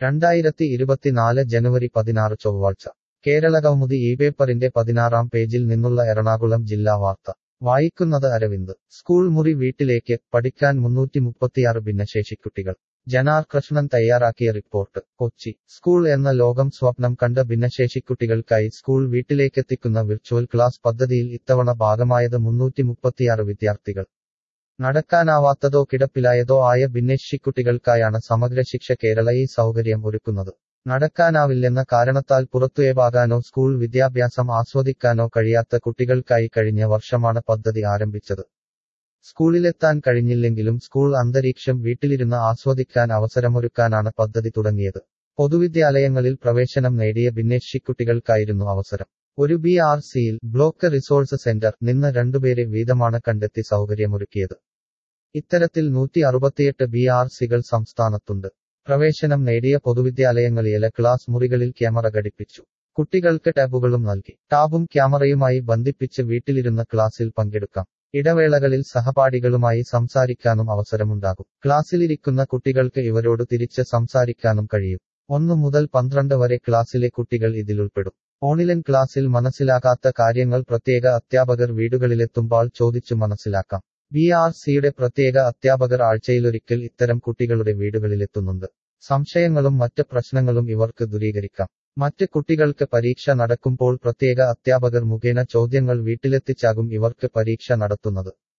രണ്ടായിരത്തി ഇരുപത്തിനാല് ജനുവരി പതിനാറ് ചൊവ്വാഴ്ച കേരള കൗമുദി ഈ പേപ്പറിന്റെ പതിനാറാം പേജിൽ നിന്നുള്ള എറണാകുളം ജില്ലാ വാർത്ത വായിക്കുന്നത് അരവിന്ദ് സ്കൂൾ മുറി വീട്ടിലേക്ക് പഠിക്കാൻ മുന്നൂറ്റി മുപ്പത്തിയാറ് ഭിന്നശേഷിക്കുട്ടികൾ ജനാർ കൃഷ്ണൻ തയ്യാറാക്കിയ റിപ്പോർട്ട് കൊച്ചി സ്കൂൾ എന്ന ലോകം സ്വപ്നം കണ്ട ഭിന്നശേഷിക്കുട്ടികൾക്കായി സ്കൂൾ വീട്ടിലേക്കെത്തിക്കുന്ന വിർച്വൽ ക്ലാസ് പദ്ധതിയിൽ ഇത്തവണ ഭാഗമായത് മുന്നൂറ്റി മുപ്പത്തിയാറ് വിദ്യാർത്ഥികൾ നടക്കാനാവാത്തതോ കിടപ്പിലായതോ ആയ ഭിന്നശേഷിക്കുട്ടികൾക്കായാണ് സമഗ്ര ശിക്ഷ കേരള ഈ സൗകര്യം ഒരുക്കുന്നത് നടക്കാനാവില്ലെന്ന കാരണത്താൽ പുറത്തുപോകാനോ സ്കൂൾ വിദ്യാഭ്യാസം ആസ്വദിക്കാനോ കഴിയാത്ത കുട്ടികൾക്കായി കഴിഞ്ഞ വർഷമാണ് പദ്ധതി ആരംഭിച്ചത് സ്കൂളിലെത്താൻ കഴിഞ്ഞില്ലെങ്കിലും സ്കൂൾ അന്തരീക്ഷം വീട്ടിലിരുന്ന് ആസ്വദിക്കാൻ അവസരമൊരുക്കാനാണ് പദ്ധതി തുടങ്ങിയത് പൊതുവിദ്യാലയങ്ങളിൽ പ്രവേശനം നേടിയ ഭിന്നശേഷിക്കുട്ടികൾക്കായിരുന്നു അവസരം ഒരു ബി ആർ സിയിൽ ബ്ലോക്ക് റിസോഴ്സ് സെന്റർ നിന്ന് രണ്ടുപേരെ വീതമാണ് കണ്ടെത്തി സൗകര്യമൊരുക്കിയത് ഇത്തരത്തിൽ നൂറ്റി അറുപത്തിയെട്ട് ബി ആർ സികൾ സംസ്ഥാനത്തുണ്ട് പ്രവേശനം നേടിയ പൊതുവിദ്യാലയങ്ങളിലെ ക്ലാസ് മുറികളിൽ ക്യാമറ ഘടിപ്പിച്ചു കുട്ടികൾക്ക് ടാബുകളും നൽകി ടാബും ക്യാമറയുമായി ബന്ധിപ്പിച്ച് വീട്ടിലിരുന്ന് ക്ലാസ്സിൽ പങ്കെടുക്കാം ഇടവേളകളിൽ സഹപാഠികളുമായി സംസാരിക്കാനും അവസരമുണ്ടാകും ക്ലാസ്സിലിരിക്കുന്ന കുട്ടികൾക്ക് ഇവരോട് തിരിച്ച് സംസാരിക്കാനും കഴിയും ഒന്നു മുതൽ പന്ത്രണ്ട് വരെ ക്ലാസ്സിലെ കുട്ടികൾ ഇതിലുൾപ്പെടും ഓൺലൈൻ ക്ലാസ്സിൽ മനസ്സിലാകാത്ത കാര്യങ്ങൾ പ്രത്യേക അധ്യാപകർ വീടുകളിലെത്തുമ്പോൾ ചോദിച്ചു മനസ്സിലാക്കാം ബി ആർ സിയുടെ പ്രത്യേക അധ്യാപകർ ആഴ്ചയിലൊരിക്കൽ ഇത്തരം കുട്ടികളുടെ വീടുകളിലെത്തുന്നുണ്ട് സംശയങ്ങളും മറ്റ് പ്രശ്നങ്ങളും ഇവർക്ക് ദൂരീകരിക്കാം മറ്റ് കുട്ടികൾക്ക് പരീക്ഷ നടക്കുമ്പോൾ പ്രത്യേക അധ്യാപകർ മുഖേന ചോദ്യങ്ങൾ വീട്ടിലെത്തിച്ചാകും ഇവർക്ക് പരീക്ഷ നടത്തുന്നത്